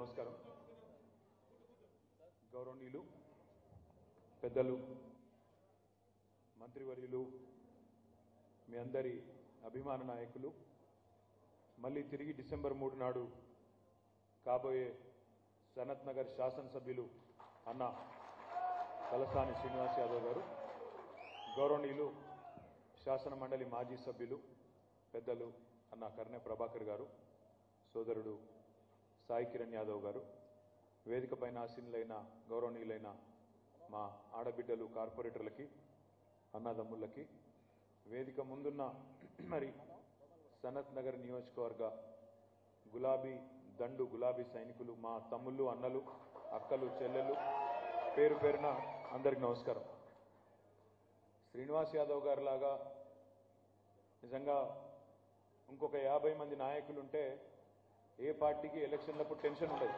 నమస్కారం గౌరవనీయులు పెద్దలు మంత్రివర్యులు మీ అందరి అభిమాన నాయకులు మళ్ళీ తిరిగి డిసెంబర్ మూడు నాడు కాబోయే సనత్ నగర్ శాసనసభ్యులు అన్న తలసాని శ్రీనివాస్ యాదవ్ గారు గౌరవనీయులు శాసన మండలి మాజీ సభ్యులు పెద్దలు అన్న కర్ణె ప్రభాకర్ గారు సోదరుడు సాయి కిరణ్ యాదవ్ గారు వేదిక పైన ఆసీనులైన గౌరవనీయులైన మా ఆడబిడ్డలు కార్పొరేటర్లకి అన్నదమ్ములకి వేదిక ముందున్న మరి సనత్ నగర్ నియోజకవర్గ గులాబీ దండు గులాబీ సైనికులు మా తమ్ముళ్ళు అన్నలు అక్కలు చెల్లెలు పేరు పేరున అందరికి నమస్కారం శ్రీనివాస్ యాదవ్ గారు లాగా నిజంగా ఇంకొక యాభై మంది నాయకులు ఉంటే ఏ పార్టీకి ఎలక్షన్లప్పుడు టెన్షన్ ఉండదు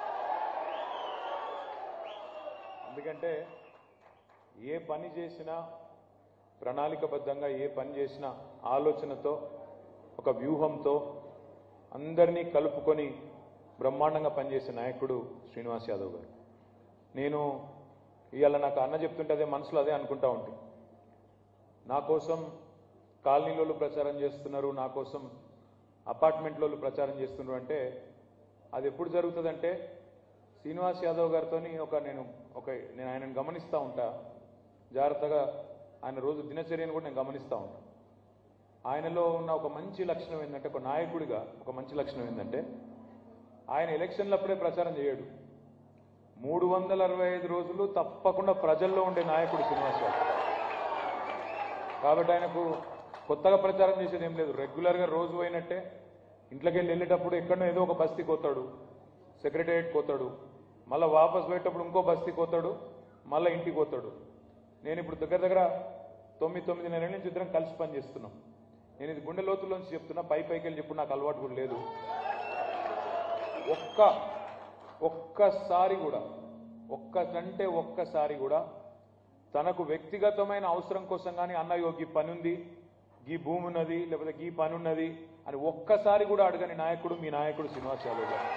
ఎందుకంటే ఏ పని చేసినా ప్రణాళికబద్ధంగా ఏ పని చేసినా ఆలోచనతో ఒక వ్యూహంతో అందరినీ కలుపుకొని బ్రహ్మాండంగా పనిచేసే నాయకుడు శ్రీనివాస్ యాదవ్ గారు నేను ఇవాళ నాకు అన్న చెప్తుంటే అదే మనసులో అదే అనుకుంటా ఉంటా నా కోసం కాలనీలోళ్ళు ప్రచారం చేస్తున్నారు నా కోసం అపార్ట్మెంట్లోళ్ళు ప్రచారం చేస్తున్నారు అంటే అది ఎప్పుడు జరుగుతుందంటే శ్రీనివాస్ యాదవ్ గారితో ఒక నేను ఒక నేను ఆయనను గమనిస్తూ ఉంటా జాగ్రత్తగా ఆయన రోజు దినచర్యను కూడా నేను గమనిస్తూ ఉంటాను ఆయనలో ఉన్న ఒక మంచి లక్షణం ఏంటంటే ఒక నాయకుడిగా ఒక మంచి లక్షణం ఏంటంటే ఆయన ఎలక్షన్లప్పుడే ప్రచారం చేయడు మూడు వందల అరవై ఐదు రోజులు తప్పకుండా ప్రజల్లో ఉండే నాయకుడు శ్రీనివాస్ యాదవ్ కాబట్టి ఆయనకు కొత్తగా ప్రచారం చేసేది ఏం లేదు రెగ్యులర్గా రోజు పోయినట్టే ఇంట్లోకి వెళ్ళి వెళ్ళేటప్పుడు ఎక్కడో ఏదో ఒక బస్తీ కోతాడు సెక్రటేరియట్ కోతాడు మళ్ళీ వాపస్ పోయేటప్పుడు ఇంకో బస్తీ కోతాడు మళ్ళీ ఇంటికి పోతాడు నేను ఇప్పుడు దగ్గర దగ్గర తొమ్మిది తొమ్మిది నెలల నుంచి ఇద్దరం కలిసి పని చేస్తున్నాం నేను ఇది గుండె లోతుల్లోంచి చెప్తున్నా పై పైకి వెళ్ళి చెప్పుడు నాకు అలవాటు కూడా లేదు ఒక్క ఒక్కసారి కూడా ఒక్కటంటే ఒక్కసారి కూడా తనకు వ్యక్తిగతమైన అవసరం కోసం కానీ అన్నయ్యో గీ పని ఉంది గీ భూమి ఉన్నది లేకపోతే గీ పని ఉన్నది అని ఒక్కసారి కూడా అడగని నాయకుడు మీ నాయకుడు శ్రీనివాస్ యాదవ్ గారు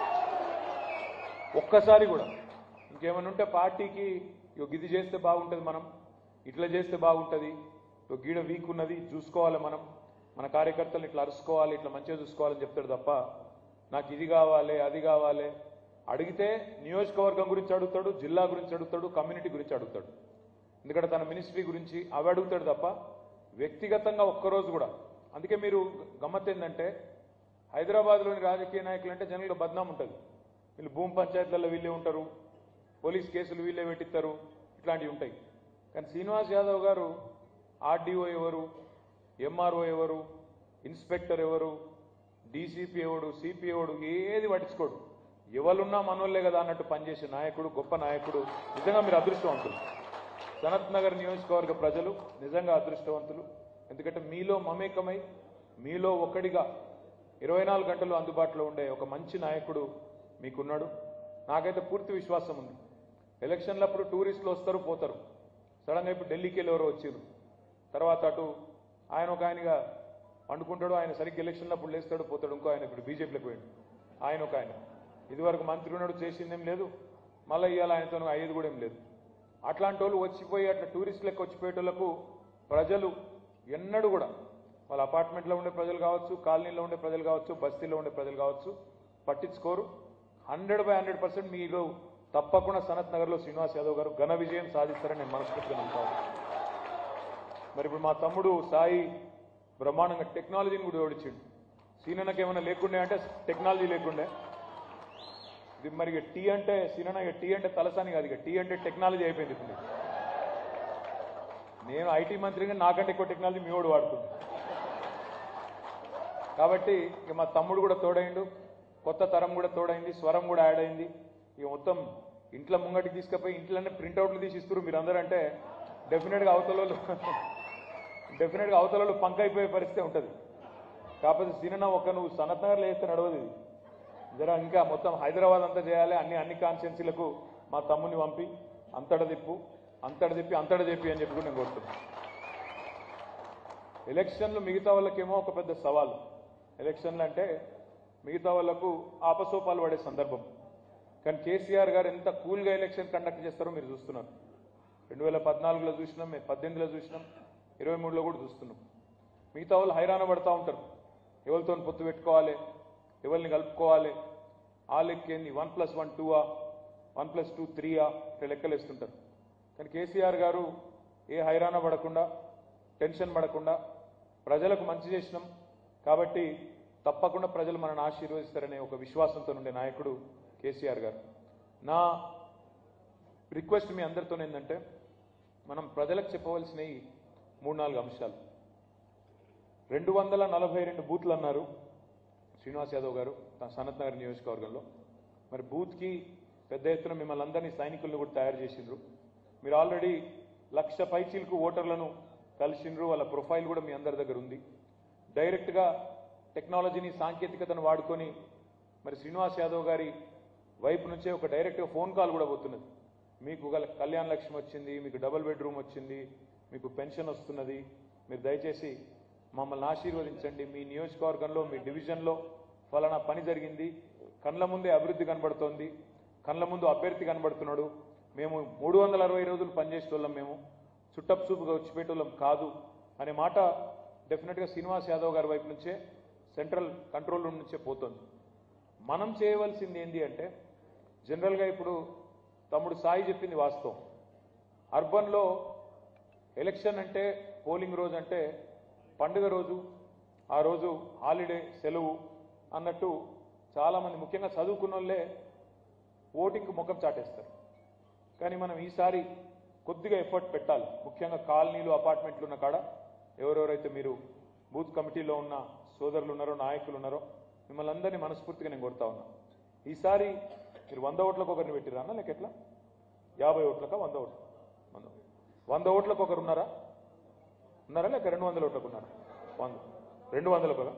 ఒక్కసారి కూడా ఇంకేమైనా ఉంటే పార్టీకి ఇగో గిది చేస్తే బాగుంటుంది మనం ఇట్లా చేస్తే బాగుంటుంది ఇగో గీడ వీక్ ఉన్నది చూసుకోవాలి మనం మన కార్యకర్తలు ఇట్లా అరుసుకోవాలి ఇట్లా మంచిగా చూసుకోవాలని చెప్తాడు తప్ప నాకు ఇది కావాలి అది కావాలి అడిగితే నియోజకవర్గం గురించి అడుగుతాడు జిల్లా గురించి అడుగుతాడు కమ్యూనిటీ గురించి అడుగుతాడు ఎందుకంటే తన మినిస్ట్రీ గురించి అవి అడుగుతాడు తప్ప వ్యక్తిగతంగా ఒక్కరోజు కూడా అందుకే మీరు గమ్మత్ ఏంటంటే హైదరాబాద్లోని రాజకీయ నాయకులు అంటే జనంలో బద్నాం ఉంటుంది వీళ్ళు భూమి పంచాయతీలలో వీళ్ళే ఉంటారు పోలీస్ కేసులు వీళ్ళే పెట్టిస్తారు ఇట్లాంటివి ఉంటాయి కానీ శ్రీనివాస్ యాదవ్ గారు ఆర్డీఓ ఎవరు ఎంఆర్ఓ ఎవరు ఇన్స్పెక్టర్ ఎవరు డీసీపీ ఎవడు సిపి ఎవడు ఏది పట్టించుకోడు ఎవరున్నా మనోళ్ళే కదా అన్నట్టు పనిచేసే నాయకుడు గొప్ప నాయకుడు నిజంగా మీరు అదృష్టవంతులు సనత్ నగర్ నియోజకవర్గ ప్రజలు నిజంగా అదృష్టవంతులు ఎందుకంటే మీలో మమేకమై మీలో ఒక్కడిగా ఇరవై నాలుగు గంటలు అందుబాటులో ఉండే ఒక మంచి నాయకుడు మీకున్నాడు నాకైతే పూర్తి విశ్వాసం ఉంది ఎలక్షన్లప్పుడు టూరిస్టులు వస్తారు పోతారు సడన్గా ఇప్పుడు ఢిల్లీకి వెళ్ళి ఎవరో వచ్చారు తర్వాత అటు ఆయన ఒక ఆయనగా పండుకుంటాడు ఆయన సరిగ్గా ఎలక్షన్లప్పుడు లేస్తాడు పోతాడు ఇంకో ఆయన ఇప్పుడు బీజేపీలోకి పోయాడు ఆయన ఒక ఆయన ఇదివరకు మంత్రి ఉన్నాడు చేసిందేం లేదు మళ్ళీ ఇవాళ ఆయనతో అయ్యేది కూడా ఏం లేదు అట్లాంటి వాళ్ళు వచ్చిపోయి అట్లా టూరిస్ట్ లెక్క వచ్చిపోయేటోళ్లకు ప్రజలు ఎన్నడూ కూడా వాళ్ళ అపార్ట్మెంట్లో ఉండే ప్రజలు కావచ్చు కాలనీలో ఉండే ప్రజలు కావచ్చు బస్తీలో ఉండే ప్రజలు కావచ్చు పట్టించుకోరు హండ్రెడ్ బై హండ్రెడ్ పర్సెంట్ మీరు తప్పకుండా సనత్ నగర్లో శ్రీనివాస్ యాదవ్ గారు ఘన విజయం సాధిస్తారని నేను మనస్ఫూర్తిగా నమ్ముతాను మరి ఇప్పుడు మా తమ్ముడు సాయి బ్రహ్మాండంగా టెక్నాలజీని కూడా ఓడించిండు సీనన్నకి ఏమైనా లేకుండే అంటే టెక్నాలజీ లేకుండే ఇది మరి ఇక టీ అంటే సీనన్న ఇక టీ అంటే తలసాని కాదు ఇక టీ అంటే టెక్నాలజీ అయిపోయింది ఇప్పుడు నేను ఐటీ మంత్రిగా నాకంటే ఎక్కువ టెక్నాలజీ మీ వాడు వాడుతుంది కాబట్టి ఇక మా తమ్ముడు కూడా తోడైండు కొత్త తరం కూడా తోడైంది స్వరం కూడా యాడ్ అయింది ఇక మొత్తం ఇంట్లో ముంగటికి తీసుకుపోయి ఇంట్లోనే ప్రింట్అవుట్లు తీసి ఇస్తారు మీరు అందరూ అంటే డెఫినెట్గా అవతలలో డెఫినెట్గా అవతలలో పంక్ అయిపోయే పరిస్థితి ఉంటుంది కాకపోతే సినిమా ఒక్క నువ్వు సనత్ నగర్లో వేస్తే నడవదు ఇది జర ఇంకా మొత్తం హైదరాబాద్ అంతా చేయాలి అన్ని అన్ని కాన్స్టిట్యున్సీలకు మా తమ్ముని పంపి అంతట తిప్పు అంతట తిప్పి అంతట చెప్పి అని చెప్పి కూడా నేను కోరుతున్నాను ఎలక్షన్లు మిగతా వాళ్ళకేమో ఒక పెద్ద సవాల్ ఎలక్షన్లు అంటే మిగతా వాళ్లకు ఆపసోపాలు పడే సందర్భం కానీ కేసీఆర్ గారు ఎంత కూల్గా ఎలక్షన్ కండక్ట్ చేస్తారో మీరు చూస్తున్నారు రెండు వేల పద్నాలుగులో చూసినాం మేము పద్దెనిమిదిలో చూసినాం ఇరవై మూడులో కూడా చూస్తున్నాం మిగతా వాళ్ళు హైరాణ పడతా ఉంటారు ఎవరితో పొత్తు పెట్టుకోవాలి ఎవరిని కలుపుకోవాలి ఆ లెక్కేంది వన్ ప్లస్ వన్ టూవా వన్ ప్లస్ టూ త్రీయా ఇట్లా లెక్కలు వేస్తుంటారు కానీ కేసీఆర్ గారు ఏ హైరాణ పడకుండా టెన్షన్ పడకుండా ప్రజలకు మంచి చేసినాం కాబట్టి తప్పకుండా ప్రజలు మనల్ని ఆశీర్వదిస్తారనే ఒక విశ్వాసంతో ఉండే నాయకుడు కేసీఆర్ గారు నా రిక్వెస్ట్ మీ అందరితో ఏంటంటే మనం ప్రజలకు చెప్పవలసినవి మూడు నాలుగు అంశాలు రెండు వందల నలభై రెండు బూత్లు అన్నారు శ్రీనివాస్ యాదవ్ గారు తన సనత్ నగర్ నియోజకవర్గంలో మరి బూత్కి పెద్ద ఎత్తున మిమ్మల్ని అందరినీ సైనికులను కూడా తయారు చేసిండ్రు మీరు ఆల్రెడీ లక్ష పైచీలకు ఓటర్లను కలిసిండ్రు వాళ్ళ ప్రొఫైల్ కూడా మీ అందరి దగ్గర ఉంది డైరెక్ట్గా టెక్నాలజీని సాంకేతికతను వాడుకొని మరి శ్రీనివాస్ యాదవ్ గారి వైపు నుంచే ఒక డైరెక్ట్గా ఫోన్ కాల్ కూడా పోతున్నది మీకు గల కళ్యాణ లక్ష్మి వచ్చింది మీకు డబుల్ బెడ్రూమ్ వచ్చింది మీకు పెన్షన్ వస్తున్నది మీరు దయచేసి మమ్మల్ని ఆశీర్వదించండి మీ నియోజకవర్గంలో మీ డివిజన్లో ఫలానా పని జరిగింది కళ్ళ ముందే అభివృద్ధి కనబడుతోంది కళ్ళ ముందు అభ్యర్థి కనబడుతున్నాడు మేము మూడు వందల అరవై రోజులు పనిచేసేటోళ్ళం మేము చుట్టపు చూపుగా వచ్చిపెట్టేళ్ళం కాదు అనే మాట డెఫినెట్గా శ్రీనివాస్ యాదవ్ గారి వైపు నుంచే సెంట్రల్ కంట్రోల్ రూమ్ నుంచే పోతుంది మనం చేయవలసింది ఏంటి అంటే జనరల్గా ఇప్పుడు తమ్ముడు సాయి చెప్పింది వాస్తవం అర్బన్లో ఎలక్షన్ అంటే పోలింగ్ రోజు అంటే పండుగ రోజు ఆ రోజు హాలిడే సెలవు అన్నట్టు చాలామంది ముఖ్యంగా చదువుకున్న వాళ్ళే ఓటింగ్కి ముఖం చాటేస్తారు కానీ మనం ఈసారి కొద్దిగా ఎఫర్ట్ పెట్టాలి ముఖ్యంగా కాలనీలు అపార్ట్మెంట్లు ఉన్న కాడ ఎవరెవరైతే మీరు బూత్ కమిటీలో ఉన్న సోదరులు ఉన్నారో నాయకులు ఉన్నారో మిమ్మల్ని అందరినీ మనస్ఫూర్తిగా నేను కొడతా ఉన్నా ఈసారి మీరు వంద ఓట్లకు ఒకరిని పెట్టిరా అన్న లేక ఎట్లా యాభై ఓట్లకా వంద ఓట్లు వంద వంద ఓట్లకు ఒకరు ఉన్నారా ఉన్నారా లేక రెండు వందల ఓట్లకు ఉన్నారా వంద రెండు వందలకు కదా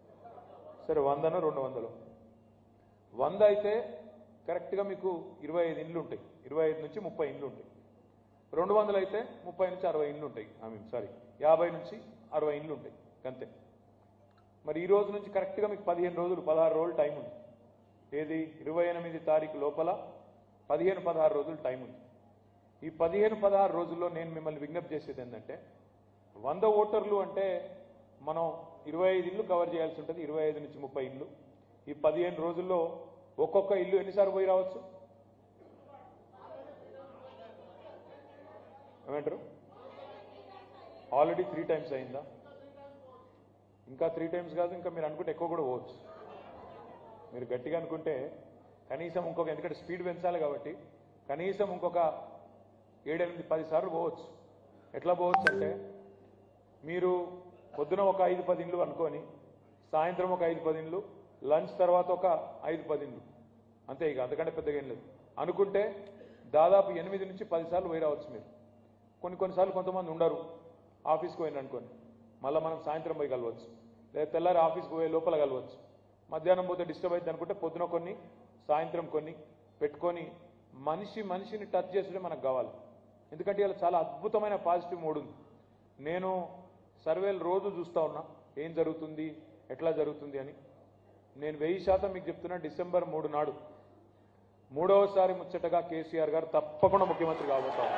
సరే వందను రెండు వందలు వంద అయితే కరెక్ట్గా మీకు ఇరవై ఐదు ఇండ్లు ఉంటాయి ఇరవై ఐదు నుంచి ముప్పై ఇండ్లు ఉంటాయి రెండు వందలు అయితే ముప్పై నుంచి అరవై ఇండ్లు ఉంటాయి ఐ మీన్ సారీ యాభై నుంచి అరవై ఇండ్లు ఉంటాయి అంతే మరి ఈ రోజు నుంచి కరెక్ట్గా మీకు పదిహేను రోజులు పదహారు రోజులు టైం ఉంది ఏది ఇరవై ఎనిమిది తారీఖు లోపల పదిహేను పదహారు రోజులు టైం ఉంది ఈ పదిహేను పదహారు రోజుల్లో నేను మిమ్మల్ని విజ్ఞప్తి చేసేది ఏంటంటే వంద ఓటర్లు అంటే మనం ఇరవై ఐదు ఇల్లు కవర్ చేయాల్సి ఉంటుంది ఇరవై ఐదు నుంచి ముప్పై ఇల్లు ఈ పదిహేను రోజుల్లో ఒక్కొక్క ఇల్లు ఎన్నిసార్లు పోయి రావచ్చు ఏమంటారు ఆల్రెడీ త్రీ టైమ్స్ అయిందా ఇంకా త్రీ టైమ్స్ కాదు ఇంకా మీరు అనుకుంటే ఎక్కువ కూడా పోవచ్చు మీరు గట్టిగా అనుకుంటే కనీసం ఇంకొక ఎందుకంటే స్పీడ్ పెంచాలి కాబట్టి కనీసం ఇంకొక ఏడెనిమిది పది సార్లు పోవచ్చు ఎట్లా పోవచ్చు అంటే మీరు పొద్దున ఒక ఐదు పది ఇండ్లు అనుకొని సాయంత్రం ఒక ఐదు పది ఇండ్లు లంచ్ తర్వాత ఒక ఐదు పది ఇండ్లు అంతే ఇక అంతకంటే పెద్దగా ఏం లేదు అనుకుంటే దాదాపు ఎనిమిది నుంచి పది సార్లు పోయి రావచ్చు మీరు కొన్ని కొన్నిసార్లు కొంతమంది ఉండరు ఆఫీస్కి పోయిన అనుకోని మళ్ళీ మనం సాయంత్రం పోయి కలవచ్చు లేదా తెల్లారి ఆఫీస్కి పోయే లోపల కలవచ్చు మధ్యాహ్నం పోతే డిస్టర్బ్ అవుతుంది అనుకుంటే పొద్దున కొన్ని సాయంత్రం కొన్ని పెట్టుకొని మనిషి మనిషిని టచ్ చేసుడే మనకు కావాలి ఎందుకంటే ఇలా చాలా అద్భుతమైన పాజిటివ్ మూడ్ ఉంది నేను సర్వేలు రోజు చూస్తా ఉన్నా ఏం జరుగుతుంది ఎట్లా జరుగుతుంది అని నేను వెయ్యి శాతం మీకు చెప్తున్నా డిసెంబర్ మూడు నాడు మూడవసారి ముచ్చటగా కేసీఆర్ గారు తప్పకుండా ముఖ్యమంత్రి కాబోతారు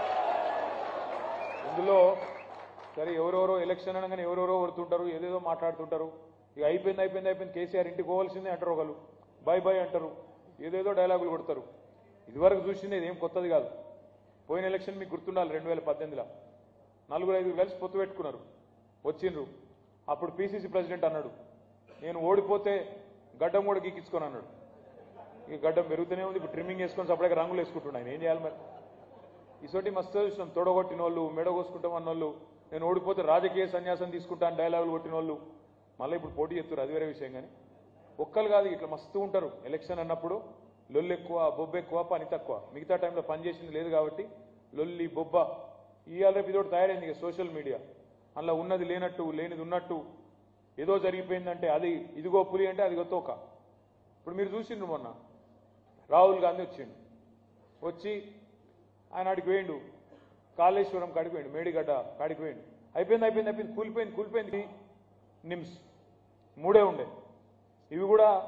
ఇందులో సరే ఎవరెవరో ఎలక్షన్ అనగానే ఎవరెవరో కొడుతుంటారు ఏదేదో మాట్లాడుతుంటారు ఇక అయిపోయింది అయిపోయింది అయిపోయింది కేసీఆర్ ఇంటికి పోవాల్సిందే అంటారు ఒకరు బాయ్ బాయ్ అంటారు ఏదేదో డైలాగులు కొడతారు ఇదివరకు చూసింది ఇదేం కొత్తది కాదు పోయిన ఎలక్షన్ మీకు గుర్తుండాలి రెండు వేల పద్దెనిమిదిలో నలుగురు ఐదుగురు కలిసి పొత్తు పెట్టుకున్నారు వచ్చిండ్రు అప్పుడు పిసిసి ప్రెసిడెంట్ అన్నాడు నేను ఓడిపోతే గడ్డం కూడా గీకించుకొని అన్నాడు ఇక గడ్డం పెరుగుతూనే ఉంది ఇప్పుడు ట్రిమ్మింగ్ వేసుకొని సపరేట్గా రంగులు వేసుకుంటున్నాను ఆయన ఏం చేయాలి మరి ఇసోటి మస్తు చూసినాం తొడగొట్టిన వాళ్ళు మెడ కోసుకుంటాం అన్న వాళ్ళు నేను ఓడిపోతే రాజకీయ సన్యాసం తీసుకుంటాను డైలాగులు కొట్టిన వాళ్ళు మళ్ళీ ఇప్పుడు పోటీ చేస్తారు అది వేరే విషయం కానీ ఒక్కరు కాదు ఇట్లా మస్తు ఉంటారు ఎలక్షన్ అన్నప్పుడు లొల్లు ఎక్కువ బొబ్బ ఎక్కువ పని తక్కువ మిగతా టైంలో పని చేసింది లేదు కాబట్టి లొల్లి బొబ్బ ఇవాళ రేపు ఇదోటి తయారైంది ఇక సోషల్ మీడియా అందులో ఉన్నది లేనట్టు లేనిది ఉన్నట్టు ఏదో జరిగిపోయిందంటే అది ఇదిగో పులి అంటే అది తోక ఇప్పుడు మీరు చూసిండ్రు మొన్న రాహుల్ గాంధీ వచ్చిండు వచ్చి ఆయన ఆడికి వేయండు కాళేశ్వరం కాడికి వేయండు మేడిగడ్డ కాడికి వేయండు అయిపోయింది అయిపోయింది అయిపోయింది కూలిపోయింది కూలిపోయింది నిమ్స్ మూడే ఉండే ఇవి కూడా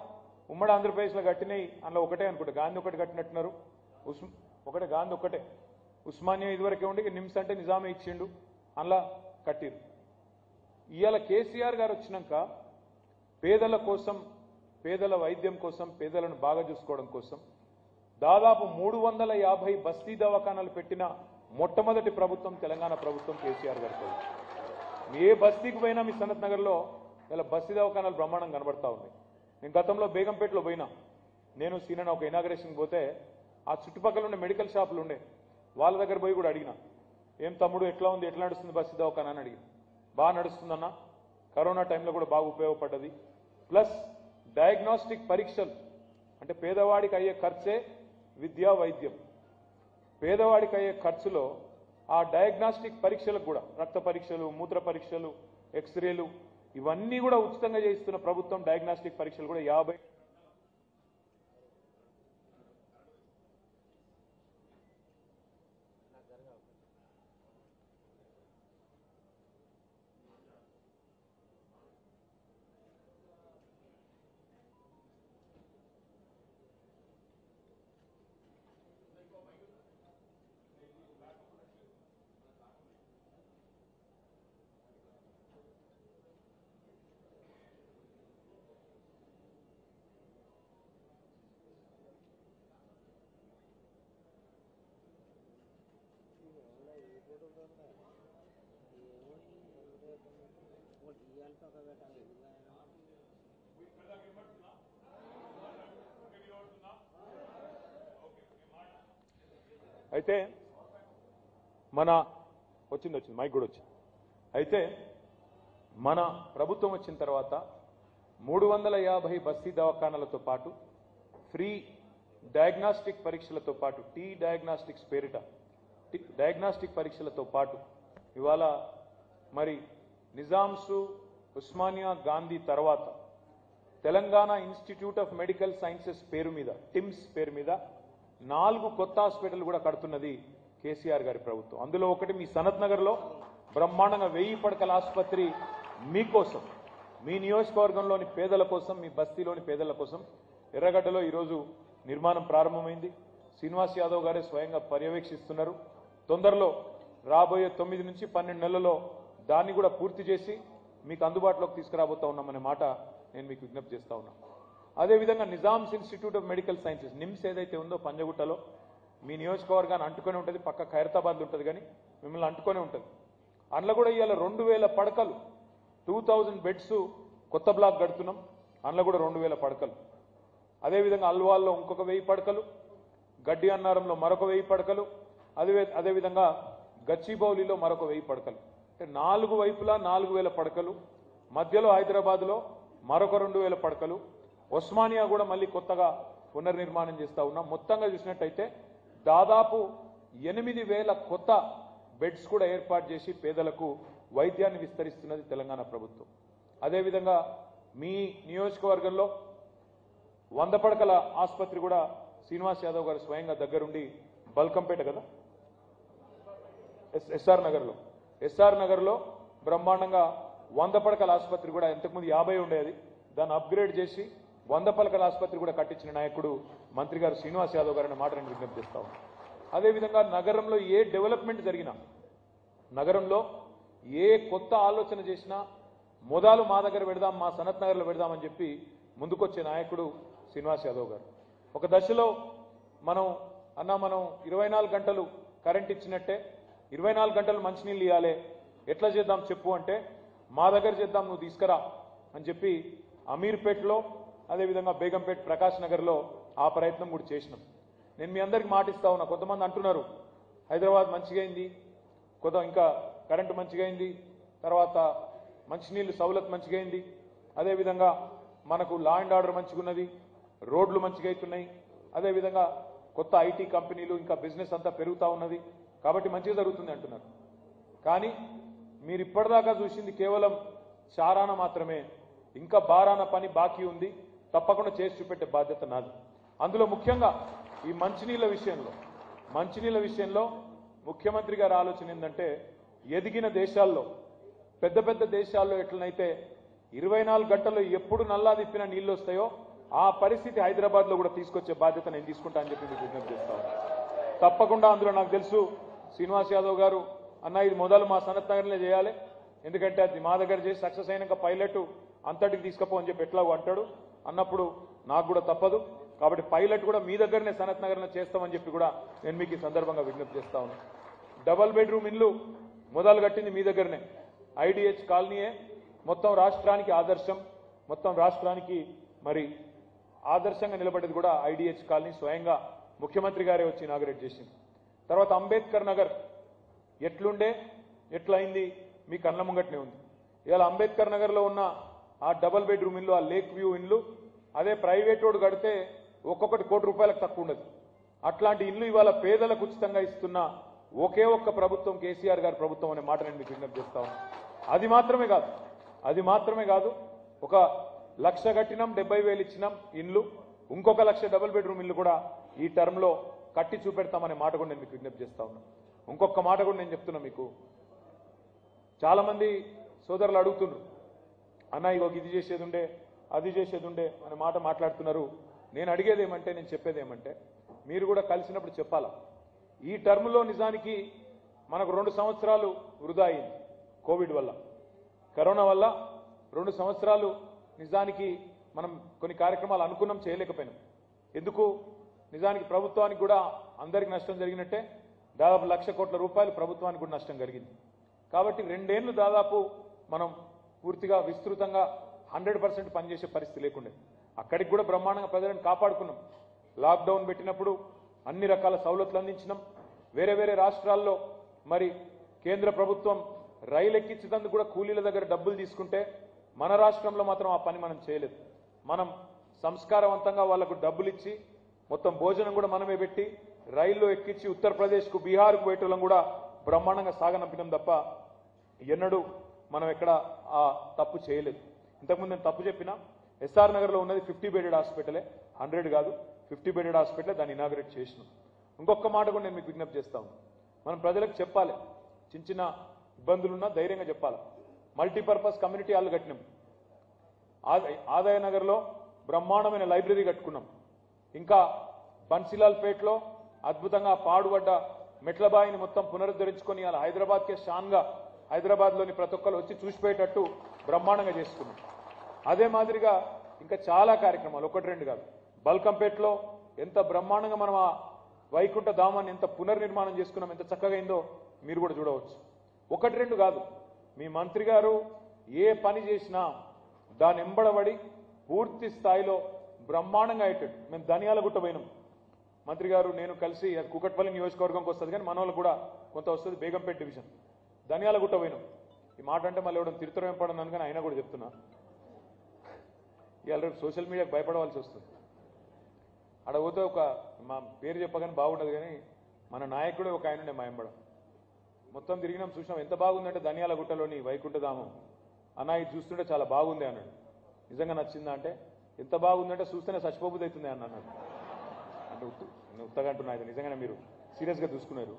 ఉమ్మడి ఆంధ్రప్రదేశ్లో కట్టినవి అందులో ఒకటే అనుకుంటా గాంధీ ఒకటి కట్టినట్టున్నారు ఉస్ ఒకటే గాంధీ ఒకటే ఉస్మానియా ఇదివరకే ఉండి ఇక నిమ్స్ అంటే నిజామే ఇచ్చిండు అందులో కట్టిరు ఇవాళ కేసీఆర్ గారు వచ్చినాక పేదల కోసం పేదల వైద్యం కోసం పేదలను బాగా చూసుకోవడం కోసం దాదాపు మూడు వందల యాభై బస్తీ దవాఖానాలు పెట్టిన మొట్టమొదటి ప్రభుత్వం తెలంగాణ ప్రభుత్వం కేసీఆర్ గారి ప్రభుత్వం ఏ బస్తీకి పోయినా మీ సనత్ నగర్లో ఇలా బస్తీ దవాఖానాలు బ్రహ్మాండం కనబడతా ఉన్నాయి నేను గతంలో బేగంపేటలో పోయినా నేను సీనన్న ఒక ఇనాగ్రేషన్ పోతే ఆ చుట్టుపక్కల ఉండే మెడికల్ షాపులు ఉండే వాళ్ళ దగ్గర పోయి కూడా అడిగిన ఏం తమ్ముడు ఎట్లా ఉంది ఎట్లా నడుస్తుంది బస్తీ దవాఖానా అని అడిగిన బాగా నడుస్తుందన్న కరోనా టైంలో కూడా బాగా ఉపయోగపడ్డది ప్లస్ డయాగ్నోస్టిక్ పరీక్షలు అంటే పేదవాడికి అయ్యే ఖర్చే విద్యా వైద్యం పేదవాడికి అయ్యే ఖర్చులో ఆ డయాగ్నాస్టిక్ పరీక్షలకు కూడా రక్త పరీక్షలు మూత్ర పరీక్షలు ఎక్స్రేలు ఇవన్నీ కూడా ఉచితంగా చేయిస్తున్న ప్రభుత్వం డయాగ్నాస్టిక్ పరీక్షలు కూడా యాభై అయితే మన వచ్చింది వచ్చింది మైక్ కూడా వచ్చింది అయితే మన ప్రభుత్వం వచ్చిన తర్వాత మూడు వందల యాభై బస్తీ దవాఖానాలతో పాటు ఫ్రీ డయాగ్నాస్టిక్ పరీక్షలతో పాటు టీ డయాగ్నాస్టిక్స్ పేరిట టీ డయాగ్నాస్టిక్ పరీక్షలతో పాటు ఇవాళ మరి నిజాంసు ఉస్మానియా గాంధీ తర్వాత Telangana Institute of Medical Sciences పేరు మీద టిమ్స్ పేరు మీద నాలుగు కొత్త హాస్పిటల్ కూడా కడుతున్నది కేసీఆర్ గారి ప్రభుత్వం అందులో ఒకటి మీ సనత్ నగర్లో బ్రహ్మాండంగా వెయ్యి పడకల ఆసుపత్రి మీకోసం మీ నియోజకవర్గంలోని పేదల కోసం మీ బస్తీలోని పేదల కోసం ఎర్రగడ్డలో ఈరోజు నిర్మాణం ప్రారంభమైంది శ్రీనివాస్ యాదవ్ గారే స్వయంగా పర్యవేక్షిస్తున్నారు తొందరలో రాబోయే తొమ్మిది నుంచి పన్నెండు నెలల్లో దాన్ని కూడా పూర్తి చేసి మీకు అందుబాటులోకి తీసుకురాబోతా ఉన్నామనే మాట నేను మీకు విజ్ఞప్తి చేస్తా ఉన్నా అదేవిధంగా Nizam's Institute of Medical Sciences NIMS ఏదైతే ఉందో పంజగుట్టలో మీ నియోజకవర్గాన్ని అంటుకొని ఉంటుంది పక్క ఖైరతాబాద్ ఉంటుంది కానీ మిమ్మల్ని అంటుకొని ఉంటుంది అందులో కూడా ఇవాళ రెండు వేల పడకలు టూ థౌజండ్ బెడ్స్ కొత్త బ్లాక్ కడుతున్నాం అందులో కూడా రెండు వేల పడకలు అదేవిధంగా అల్వాల్లో ఇంకొక వెయ్యి పడకలు గడ్డి అన్నారంలో మరొక వెయ్యి పడకలు అదే అదేవిధంగా గచ్చిబౌలిలో మరొక వెయ్యి పడకలు అంటే నాలుగు వైపులా నాలుగు వేల పడకలు మధ్యలో హైదరాబాద్లో మరొక రెండు వేల పడకలు ఒస్మానియా కూడా మళ్ళీ కొత్తగా పునర్నిర్మాణం చేస్తా ఉన్నాం మొత్తంగా చూసినట్టయితే దాదాపు ఎనిమిది వేల కొత్త బెడ్స్ కూడా ఏర్పాటు చేసి పేదలకు వైద్యాన్ని విస్తరిస్తున్నది తెలంగాణ ప్రభుత్వం అదేవిధంగా మీ నియోజకవర్గంలో వంద పడకల ఆసుపత్రి కూడా శ్రీనివాస్ యాదవ్ గారు స్వయంగా దగ్గరుండి బల్కంపేట కదా ఎస్- ఎస్ఆర్ నగర్లో ఎస్ఆర్ నగర్లో బ్రహ్మాండంగా వంద పడకల ఆసుపత్రి కూడా ఇంతకుముందు యాభై ఉండేది దాన్ని అప్గ్రేడ్ చేసి వంద పడకల ఆసుపత్రి కూడా కట్టించిన నాయకుడు మంత్రి గారు శ్రీనివాస్ యాదవ్ గారు అనే మాట నేను విజ్ఞప్తి చేస్తా ఉన్నాను. అదేవిధంగా నగరంలో ఏ డెవలప్మెంట్ జరిగినా నగరంలో ఏ కొత్త ఆలోచన చేసినా మొదలు మా దగ్గర పెడదాం మా సనత్ నగర్లో పెడదామని చెప్పి ముందుకొచ్చే నాయకుడు శ్రీనివాస్ యాదవ్ గారు ఒక దశలో మనం అన్నా మనం ఇరవై నాలుగు గంటలు కరెంట్ ఇచ్చినట్టే ఇరవై నాలుగు గంటలు మంచినీళ్ళు ఇవ్వాలి ఎట్లా చేద్దాం చెప్పు అంటే మా దగ్గర చేద్దాం నువ్వు తీసుకురా అని చెప్పి అమీర్పేటలో అదేవిధంగా బేగంపేట్ ప్రకాష్ నగర్లో ఆ ప్రయత్నం కూడా చేసినాం నేను మీ అందరికి మాటిస్తా ఉన్నా కొంతమంది అంటున్నారు హైదరాబాద్ మంచిగా అయింది కొంత ఇంకా కరెంటు మంచిగా అయింది తర్వాత మంచినీళ్ళు సౌలత్ మంచిగా అయింది అదేవిధంగా మనకు లా అండ్ ఆర్డర్ మంచిగా ఉన్నది రోడ్లు మంచిగా అవుతున్నాయి అదేవిధంగా కొత్త ఐటీ కంపెనీలు ఇంకా బిజినెస్ అంతా పెరుగుతా ఉన్నది కాబట్టి మంచిగా జరుగుతుంది అంటున్నారు కానీ మీరు ఇప్పటిదాకా చూసింది కేవలం చారాన మాత్రమే ఇంకా బారాన పని బాకీ ఉంది తప్పకుండా చేసి చూపెట్టే బాధ్యత నాది అందులో ముఖ్యంగా ఈ మంచినీళ్ళ విషయంలో మంచినీళ్ళ విషయంలో ముఖ్యమంత్రి గారి ఆలోచన ఏంటంటే ఎదిగిన దేశాల్లో పెద్ద పెద్ద దేశాల్లో ఎట్లనైతే ఇరవై నాలుగు గంటల్లో ఎప్పుడు నల్లా తిప్పిన నీళ్లు వస్తాయో ఆ పరిస్థితి హైదరాబాద్ లో కూడా తీసుకొచ్చే బాధ్యత నేను తీసుకుంటా అని చెప్పి మీకు విజ్ఞప్తి చేస్తాను తప్పకుండా అందులో నాకు తెలుసు శ్రీనివాస్ యాదవ్ గారు అన్న ఇది మొదలు మా సనత్ నగర్లో చేయాలి ఎందుకంటే అది మా దగ్గర చేసి సక్సెస్ అయినాక పైలట్ అంతటికి తీసుకపో అని చెప్పి ఎట్లాగో అంటాడు అన్నప్పుడు నాకు కూడా తప్పదు కాబట్టి పైలట్ కూడా మీ దగ్గరనే సనత్ నగర్లో చేస్తామని చెప్పి కూడా నేను మీకు ఈ సందర్భంగా విజ్ఞప్తి చేస్తా ఉన్నాను డబల్ బెడ్రూమ్ ఇల్లు మొదలు కట్టింది మీ దగ్గరనే ఐడిహెచ్ కాలనీయే మొత్తం రాష్ట్రానికి ఆదర్శం మొత్తం రాష్ట్రానికి మరి ఆదర్శంగా నిలబడేది కూడా ఐడిహెచ్ కాలనీ స్వయంగా ముఖ్యమంత్రి గారే వచ్చి ఇనాగరేట్ చేసింది తర్వాత అంబేద్కర్ నగర్ ఎట్లుండే ఎట్లయింది మీ కళ్ళ ముంగట్నే ఉంది ఇవాళ అంబేద్కర్ నగర్లో ఉన్న ఆ డబల్ బెడ్రూమ్ ఇల్లు ఆ లేక్ వ్యూ ఇల్లు అదే ప్రైవేట్ రోడ్ కడితే ఒక్కొక్కటి కోటి రూపాయలకు తక్కువ ఉండదు అట్లాంటి ఇల్లు ఇవాళ పేదలకు ఉచితంగా ఇస్తున్న ఒకే ఒక్క ప్రభుత్వం కేసీఆర్ గారి ప్రభుత్వం అనే మాట నేను మీకు విజ్ఞప్తి చేస్తా ఉన్నాను అది మాత్రమే కాదు అది మాత్రమే కాదు ఒక లక్ష కట్టినాం డెబ్బై వేలు ఇచ్చినాం ఇల్లు ఇంకొక లక్ష డబుల్ బెడ్రూమ్ ఇల్లు కూడా ఈ టర్మ్ లో కట్టి చూపెడతామనే మాట కూడా నేను మీకు విజ్ఞప్తి చేస్తా ఉన్నాను ఇంకొక మాట కూడా నేను చెప్తున్నా మీకు చాలా మంది సోదరులు అడుగుతున్నారు అన్న ఇగో ఇది చేసేది ఉండే అది చేసేది ఉండే అనే మాట మాట్లాడుతున్నారు నేను అడిగేది ఏమంటే నేను చెప్పేది ఏమంటే మీరు కూడా కలిసినప్పుడు చెప్పాలా ఈ టర్మ్లో నిజానికి మనకు రెండు సంవత్సరాలు వృధా అయింది కోవిడ్ వల్ల కరోనా వల్ల రెండు సంవత్సరాలు నిజానికి మనం కొన్ని కార్యక్రమాలు అనుకున్నాం చేయలేకపోయినాం ఎందుకు నిజానికి ప్రభుత్వానికి కూడా అందరికి నష్టం జరిగినట్టే దాదాపు లక్ష కోట్ల రూపాయలు ప్రభుత్వానికి కూడా నష్టం కలిగింది కాబట్టి రెండేళ్లు దాదాపు మనం పూర్తిగా విస్తృతంగా హండ్రెడ్ పర్సెంట్ పనిచేసే పరిస్థితి లేకుండే అక్కడికి కూడా బ్రహ్మాండంగా ప్రజలను కాపాడుకున్నాం లాక్డౌన్ పెట్టినప్పుడు అన్ని రకాల సౌలతులు అందించినాం వేరే వేరే రాష్ట్రాల్లో మరి కేంద్ర ప్రభుత్వం రైలు ఎక్కించేందుకు కూడా కూలీల దగ్గర డబ్బులు తీసుకుంటే మన రాష్ట్రంలో మాత్రం ఆ పని మనం చేయలేదు మనం సంస్కారవంతంగా వాళ్లకు డబ్బులు ఇచ్చి మొత్తం భోజనం కూడా మనమే పెట్టి రైల్లో ఎక్కించి ఉత్తరప్రదేశ్కు బీహార్కు పోయేటోళ్ళం కూడా బ్రహ్మాండంగా సాగనంపినాం తప్ప ఎన్నడూ మనం ఎక్కడ ఆ తప్పు చేయలేదు ఇంతకుముందు నేను తప్పు చెప్పినా ఎస్ఆర్ నగర్లో ఉన్నది ఫిఫ్టీ బెడెడ్ హాస్పిటలే హండ్రెడ్ కాదు ఫిఫ్టీ బెడెడ్ హాస్పిటలే దాన్ని ఇనాగ్రేట్ చేసినాం ఇంకొక మాట కూడా నేను మీకు విజ్ఞప్తి చేస్తాను మనం ప్రజలకు చెప్పాలి చిన్న చిన్న ఇబ్బందులున్నా ధైర్యంగా చెప్పాలి మల్టీపర్పస్ కమ్యూనిటీ హాల్ కట్టినాం ఆద- ఆదాయ నగర్లో బ్రహ్మాండమైన లైబ్రరీ కట్టుకున్నాం ఇంకా బన్సిలాల్ పేట్లో అద్భుతంగా పాడుబడ్డ మెట్లబాయిని మొత్తం పునరుద్ధరించుకొని అలా హైదరాబాద్కే షాన్గా హైదరాబాద్లోని ప్రతి ఒక్కరు వచ్చి చూసిపోయేటట్టు బ్రహ్మాండంగా చేసుకున్నాం అదే మాదిరిగా ఇంకా చాలా కార్యక్రమాలు ఒకటి రెండు కాదు బల్కంపేటలో ఎంత బ్రహ్మాండంగా మనం ఆ వైకుంఠ ధామాన్ని ఎంత పునర్నిర్మాణం చేసుకున్నాం ఎంత చక్కగా అయిందో మీరు కూడా చూడవచ్చు ఒకటి రెండు కాదు మీ మంత్రి గారు ఏ పని చేసినా దాని ఎంబడబడి పూర్తి స్థాయిలో బ్రహ్మాండంగా అయ్యేటట్టు మేము ధనియాల గుట్ట పోయినాం మంత్రి గారు నేను కలిసి అది కుకట్పల్లి నియోజకవర్గంకి వస్తుంది కానీ మన వాళ్ళకి కూడా కొంత వస్తుంది బేగంపేట డివిజన్ ధనియాల గుట్ట పోయినాం ఈ మాట అంటే మళ్ళీ ఇవ్వడం తిరుతరం పడను కానీ అయినా కూడా చెప్తున్నా ఇవాళ రేపు సోషల్ మీడియాకి భయపడవలసి వస్తుంది ఆడ పోతే ఒక మా పేరు చెప్పగానే బాగుండదు కానీ మన నాయకుడే ఒక ఆయన ఉండే మా ఎంబడ మొత్తం తిరిగినాం చూసినాం ఎంత బాగుందంటే ధనియాల గుట్టలోని వైకుంఠధామం అన్న ఇది చూస్తుంటే చాలా బాగుంది అన్నాడు నిజంగా నచ్చిందా అంటే ఎంత బాగుందంటే చూస్తేనే చచ్చిపోబుద్ది అవుతుంది అన్న అన్నాడు అంటే ఉత్తు నేను ఉత్తగా అంటున్నా ఇది నిజంగానే మీరు సీరియస్గా చూసుకున్నారు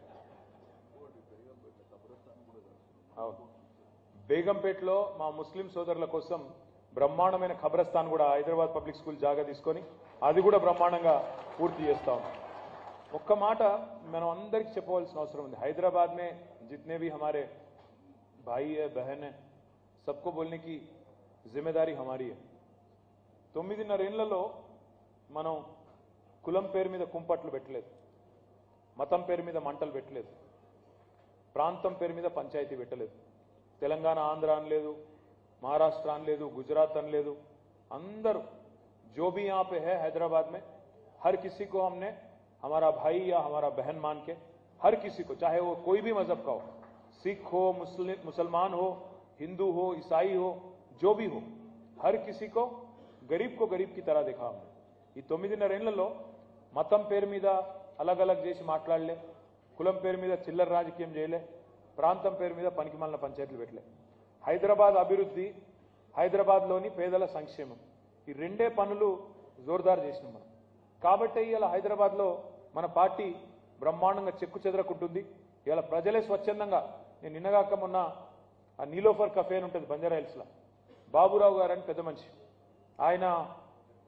అవును బేగంపేటలో మా ముస్లిం సోదరుల కోసం బ్రహ్మాండమైన ఖబరస్థాన్ కూడా హైదరాబాద్ పబ్లిక్ స్కూల్ జాగా తీసుకొని అది కూడా బ్రహ్మాండంగా పూర్తి చేస్తా ఉన్నాం ఒక్క మాట మనం అందరికీ చెప్పవలసిన అవసరం ఉంది హైదరాబాద్ में जितने भी हमारे भाई है बहन है सबको बोलने की जिम्मेदारी हमारी है తొమ్మిదిన్నరేళ్లలో మనం కులం పేరు మీద కుంపట్లు పెట్టలేదు మతం పేరు మీద మంటలు పెట్టలేదు ప్రాంతం పేరు మీద పంచాయతీ పెట్టలేదు తెలంగాణ ఆంధ్ర అనలేదు మహారాష్ట్ర అనలేదు గుజరాత్ అనలేదు అందరూ जो भी यहाँ पे है हैदराबाद में हर किसी को हमने हमारा भाई या हमारा बहन मान के हर किसी को चाहे वो कोई भी मजहब का हो सिख हो मुस्लिम मुसलमान हो हिंदू हो ईसाई हो जो भी हो हर किसी को गरीब को गरीब की तरह देखा हमने ఈ తొమ్మిదిన్నరేళ్లలో మతం పేరు మీద అలగ్ అలగ్ చేసి మాట్లాడలే కులం పేరు మీద చిల్లర రాజకీయం చేయలే ప్రాంతం పేరు మీద పనికిమాలిన పంచాయతీలు పెట్టలే హైదరాబాద్ అభివృద్ధి హైదరాబాద్లోని పేదల సంక్షేమం ఈ రెండే పనులు జోర్దార్ చేసినాం మనం కాబట్టి ఇలా హైదరాబాద్లో మన పార్టీ బ్రహ్మాండంగా చెక్కు చెదరకుంటుంది ఇలా ప్రజలే స్వచ్ఛందంగా నేను నిన్నగాక మొన్న ఆ నీలోఫర్ కఫే అని ఉంటుంది బంజారా హిల్స్లో బాబురావు గారు అని పెద్ద మనిషి ఆయన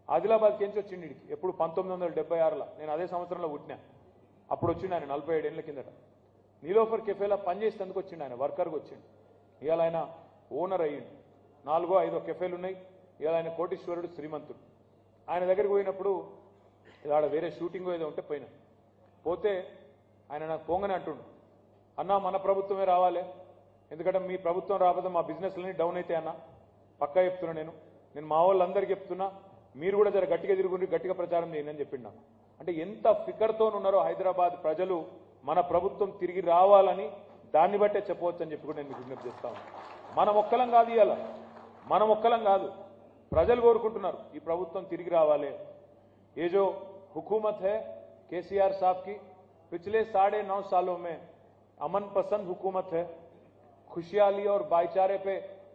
ఆదిలాబాద్కి ఎంచి వచ్చిండు ఈడికి ఎప్పుడు పంతొమ్మిది వందల డెబ్బై ఆరులో నేను అదే సంవత్సరంలో పుట్టినా అప్పుడు వచ్చిండు ఆయన నలభై ఏడేళ్ల కిందట నీలోఫర్ కెఫేలో పనిచేసేందుకు వచ్చిండు ఆయన వర్కర్గా వచ్చిండు ఇవాళ ఆయన ఓనర్ అయ్యిండు నాలుగో ఐదో కెఫేలు ఉన్నాయి ఇవాళ ఆయన కోటీశ్వరుడు శ్రీమంతుడు ఆయన దగ్గరికి పోయినప్పుడు ఆడ వేరే షూటింగ్ ఏదో ఉంటే పోయినా పోతే ఆయన నాకు పోంగనే అంటుండు అన్నా మన ప్రభుత్వమే రావాలి ఎందుకంటే మీ ప్రభుత్వం రాకపోతే మా బిజినెస్లన్నీ డౌన్ అయితే అన్న పక్కా చెప్తున్నా నేను నేను మా వాళ్ళందరికీ చెప్తున్నా మీరు కూడా జర గట్టిగా తిరుగుండి గట్టిగా ప్రచారం చేయండి అని చెప్పిండు నాకు. అంటే ఎంత ఫికర్తో ఉన్నారో హైదరాబాద్ ప్రజలు మన ప్రభుత్వం తిరిగి రావాలని దాన్ని బట్టే చెప్పవచ్చు అని చెప్పి కూడా నేను మీకు విజ్ఞప్తి చేస్తాను మనం ఒక్కలం కాదు ఇవాళ మనం ఒక్కలం కాదు ప్రజలు కోరుకుంటున్నారు ఈ ప్రభుత్వం తిరిగి రావాలి ये जो हुकूमत है केसीआर साहब की पिछले साढ़े नौ सालों में अमन पसंद हुकूमत है खुशहाली और भाईचारे पे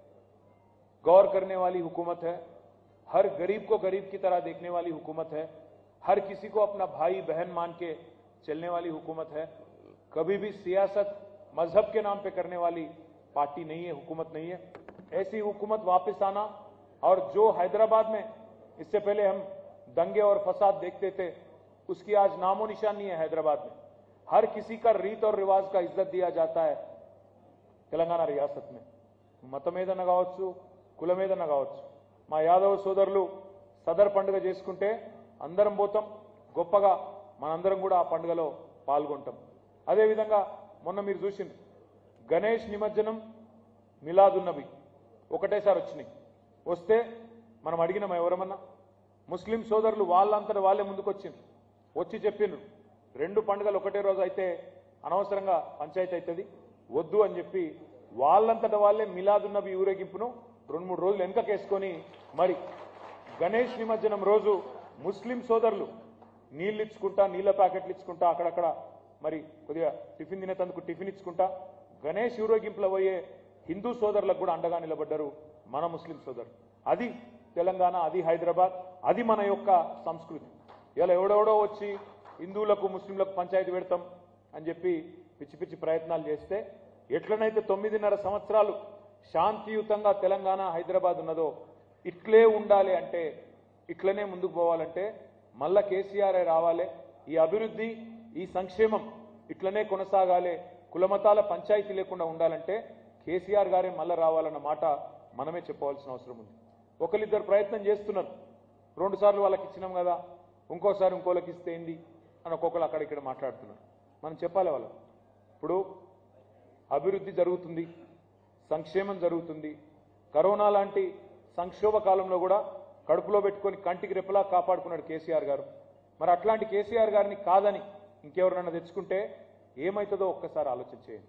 गौर करने वाली हुकूमत है हर गरीब को गरीब की तरह देखने वाली हुकूमत है हर किसी को अपना भाई बहन मान के चलने वाली हुकूमत है कभी भी सियासत मजहब के नाम पे करने वाली पार्टी नहीं है हुकूमत नहीं है ऐसी हुकूमत वापस आना और जो हैदराबाद में इससे पहले हम दंगे और फसाद देखते थे उसकी आज नामो निशान नहीं है हैदराबाद में हर किसी का रीत और रिवाज का इज्जत दिया जाता है తెలంగాణ రియాసత్ మే మతం ఏదన్నా కావచ్చు కులం ఏదన్నా కావచ్చు మా యాదవ సోదరులు సదర్ పండుగ చేసుకుంటే అందరం పోతాం గొప్పగా మనందరం కూడా ఆ పండుగలో పాల్గొంటాం అదేవిధంగా మొన్న మీరు చూసింది గణేష్ నిమజ్జనం మిలాదున్నవి ఒకటేసారి వచ్చినాయి వస్తే మనం అడిగినాం ఎవరమన్నా ముస్లిం సోదరులు వాళ్ళంతట వాళ్ళే ముందుకొచ్చిండ్రు వచ్చి చెప్పిండ్రు రెండు పండుగలు ఒకటే రోజు అయితే అనవసరంగా పంచాయతీ అవుతుంది వద్దు అని చెప్పి వాళ్ళంతట వాళ్ళే మిలాదున్నబి ఊరేగింపును రెండు మూడు రోజులు వెనకకేసుకొని మరి గణేష్ నిమజ్జనం రోజు ముస్లిం సోదరులు నీళ్ళు ఇచ్చుకుంటా నీళ్ళ ప్యాకెట్లు ఇచ్చుకుంటా అక్కడక్కడ మరి కొద్దిగా టిఫిన్ తినేటందుకు టిఫిన్ ఇచ్చుకుంటా గణేష్ ఊరేగింపులో పోయే హిందూ సోదరులకు కూడా అండగా నిలబడ్డారు మన ముస్లిం సోదరులు అది తెలంగాణ అది హైదరాబాద్ అది మన యొక్క సంస్కృతి ఇలా ఎవడెవడో వచ్చి హిందువులకు ముస్లింలకు పంచాయతీ పెడతాం అని చెప్పి పిచ్చి పిచ్చి ప్రయత్నాలు చేస్తే ఎట్లనైతే తొమ్మిదిన్నర సంవత్సరాలు శాంతియుతంగా తెలంగాణ హైదరాబాద్ ఉన్నదో ఇట్లే ఉండాలి అంటే ఇట్లనే ముందుకు పోవాలంటే మళ్ళా కేసీఆర్ రావాలి ఈ అభివృద్ధి ఈ సంక్షేమం ఇట్లనే కొనసాగాలి కులమతాల పంచాయతీ లేకుండా ఉండాలంటే కేసీఆర్ గారే మళ్ళా రావాలన్న మాట మనమే చెప్పవలసిన అవసరం ఉంది ఒకరిద్దరు ప్రయత్నం చేస్తున్నారు రెండు సార్లు వాళ్ళకి ఇచ్చినాం కదా ఇంకోసారి ఇంకోళ్ళకి ఇస్తే ఏంది అని ఒక్కొక్కరు అక్కడ ఇక్కడ మాట్లాడుతున్నారు మనం చెప్పాలి వాళ్ళకి ఇప్పుడు అభివృద్ధి జరుగుతుంది సంక్షేమం జరుగుతుంది కరోనా లాంటి సంక్షోభ కాలంలో కూడా కడుపులో పెట్టుకొని కంటికి రెప్పలా కాపాడుకున్నాడు కేసీఆర్ గారు మరి అట్లాంటి కేసీఆర్ గారిని కాదని ఇంకెవరినైనా తెచ్చుకుంటే ఏమవుతుందో ఒక్కసారి ఆలోచన చేయండి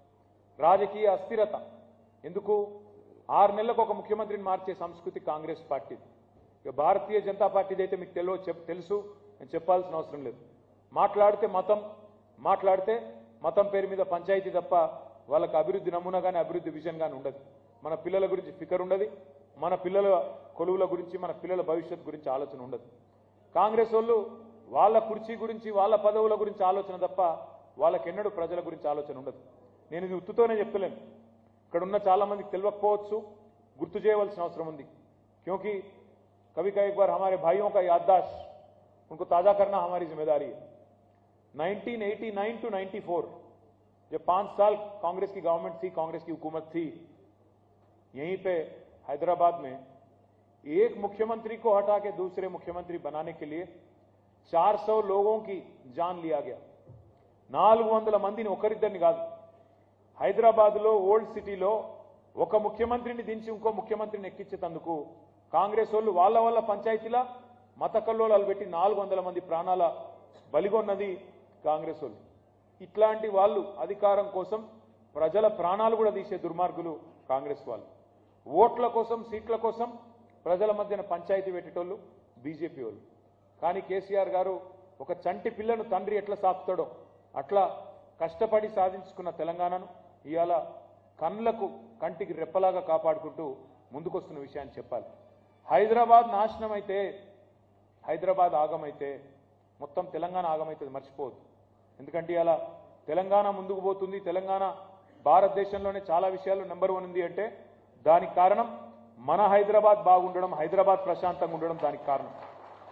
రాజకీయ అస్థిరత ఎందుకు ఆరు నెలలకు ఒక ముఖ్యమంత్రిని మార్చే సంస్కృతి కాంగ్రెస్ పార్టీది ఇక భారతీయ జనతా పార్టీది అయితే మీకు తెలియ చెప్ తెలుసు నేను చెప్పాల్సిన అవసరం లేదు మాట్లాడితే మతం మాట్లాడితే మతం పేరు మీద పంచాయతీ తప్ప వాళ్ళకి అభివృద్ధి నమూనా కానీ అభివృద్ధి విజన్ కానీ ఉండదు మన పిల్లల గురించి ఫికర్ ఉండదు మన పిల్లల కొలువుల గురించి మన పిల్లల భవిష్యత్ గురించి ఆలోచన ఉండదు కాంగ్రెస్ వాళ్ళు వాళ్ళ కుర్చీ గురించి వాళ్ళ పదవుల గురించి ఆలోచన తప్ప వాళ్ళకెన్నడూ ప్రజల గురించి ఆలోచన ఉండదు నేను ఇది ఉత్తుతోనే చెప్తలేను ఇక్కడ ఉన్న చాలా మందికి తెలియకపోవచ్చు గుర్తు చేయవలసిన అవసరం ఉంది क्योंकि कभी का एक बार हमारे भाइयों का याददाश्त उनको ताजा करना हमारी जिम्मेदारी है 1989 टू 94 जब पांच साल कांग्रेस की गवर्नमेंट थी कांग्रेस की हुकूमत थी यहीं पे हैदराबाद में एक मुख्यमंत्री को हटा के दूसरे मुख्यमंत्री बनाने के लिए 400 लोगों की जान लिया गया నాలుగు వందల మందిని ఒకరిద్దరిని కాదు హైదరాబాద్ లో ఓల్డ్ సిటీలో ఒక ముఖ్యమంత్రిని దించి ఇంకో ముఖ్యమంత్రిని ఎక్కించేందుకు కాంగ్రెస్ వాళ్ళు వాళ్ళ వాళ్ళ పంచాయతీల మత కల్లోలాలు పెట్టి నాలుగు వందల మంది ప్రాణాల బలిగొన్నది కాంగ్రెస్ వాళ్ళు ఇట్లాంటి వాళ్ళు అధికారం కోసం ప్రజల ప్రాణాలు కూడా తీసే దుర్మార్గులు కాంగ్రెస్ వాళ్ళు ఓట్ల కోసం సీట్ల కోసం ప్రజల మధ్యన పంచాయతీ పెట్టేటోళ్ళు బీజేపీ వాళ్ళు కానీ కేసీఆర్ గారు ఒక చంటి పిల్లను తండ్రి ఎట్లా సాకుతాడో అట్లా కష్టపడి సాధించుకున్న తెలంగాణను ఇవాళ కళ్ళకు కంటికి రెప్పలాగా కాపాడుకుంటూ ముందుకొస్తున్న విషయాన్ని చెప్పాలి హైదరాబాద్ నాశనం అయితే హైదరాబాద్ ఆగమైతే మొత్తం తెలంగాణ ఆగమైతుంది మర్చిపోవద్దు ఎందుకంటే ఇలా తెలంగాణ ముందుకు పోతుంది తెలంగాణ భారతదేశంలోనే చాలా విషయాల్లో నెంబర్ వన్ ఉంది అంటే దానికి కారణం మన హైదరాబాద్ బాగుండడం హైదరాబాద్ ప్రశాంతంగా ఉండడం దానికి కారణం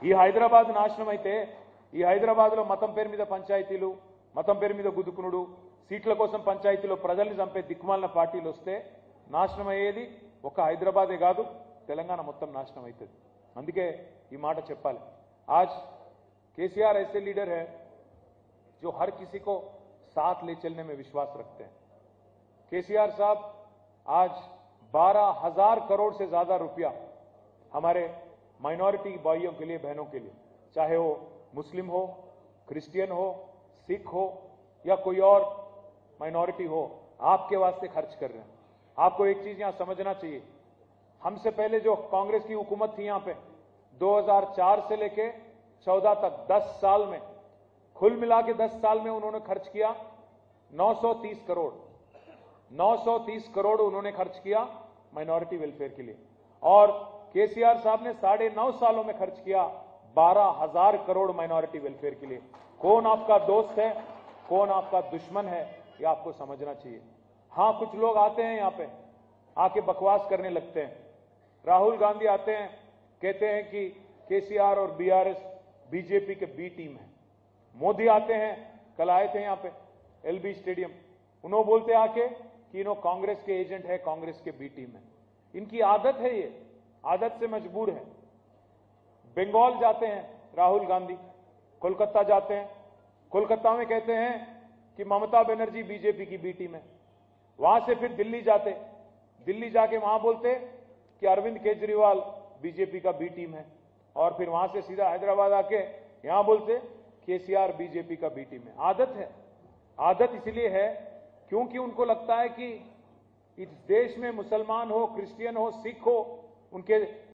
ఈ హైదరాబాద్ నాశనం అయితే ఈ హైదరాబాద్లో మతం పేరు మీద పంచాయతీలు మతం పేరు మీద గుద్దుకునుడు సీట్ల కోసం పంచాయతీలో ప్రజల్ని చంపే దిక్కుమాలిన పార్టీలు వస్తే నాశనం అయ్యేది ఒక హైదరాబాదే కాదు తెలంగాణ మొత్తం నాశనం అవుతుంది అందుకే ఈ మాట చెప్పాలి ఆజ్ కేసీఆర్ ऐसे लीडर है जो हर किसी को साथ ले चलने में विश्वास रखते हैं केसीआर साहब आज बारह हजार करोड़ से ज्यादा रुपया हमारे माइनॉरिटी भाइयों के लिए बहनों के लिए चाहे वो मुस्लिम हो क्रिश्चियन हो सिख हो या कोई और माइनॉरिटी हो आपके वास्ते खर्च कर रहे हैं आपको एक चीज यहां समझना चाहिए हमसे पहले जो कांग्रेस की हुकूमत थी यहां पे 2004 से लेके 14 तक 10 साल में कुल मिला के 10 साल में उन्होंने खर्च किया 930 करोड़ 930 करोड़ उन्होंने खर्च किया माइनॉरिटी वेलफेयर के लिए और केसीआर साहब ने साढ़े नौ सालों में खर्च किया बारह हजार करोड़ माइनॉरिटी वेलफेयर के लिए कौन आपका दोस्त है कौन आपका दुश्मन है ये आपको समझना चाहिए हाँ कुछ लोग आते हैं यहाँ पे आके बकवास करने लगते हैं राहुल गांधी आते हैं कहते हैं कि केसीआर और बीआरएस बीजेपी के बी टीम है मोदी आते हैं कल आए थे यहाँ पे एलबी स्टेडियम उन्होंने बोलते आके कि इन्हों कांग्रेस के एजेंट है कांग्रेस के बी टीम है इनकी आदत है ये आदत से मजबूर है बंगाल जाते हैं राहुल गांधी कोलकाता जाते हैं कोलकाता में कहते हैं कि ममता बनर्जी बीजेपी की बी टीम है वहां से फिर दिल्ली जाते दिल्ली जाके वहां बोलते कि अरविंद केजरीवाल बीजेपी का बी टीम है और फिर वहां से सीधा हैदराबाद आके यहां बोलते केसीआर बीजेपी का बी टीम है आदत है आदत इसलिए है क्योंकि उनको लगता है कि इस देश में मुसलमान हो क्रिश्चियन हो सिख हो उनके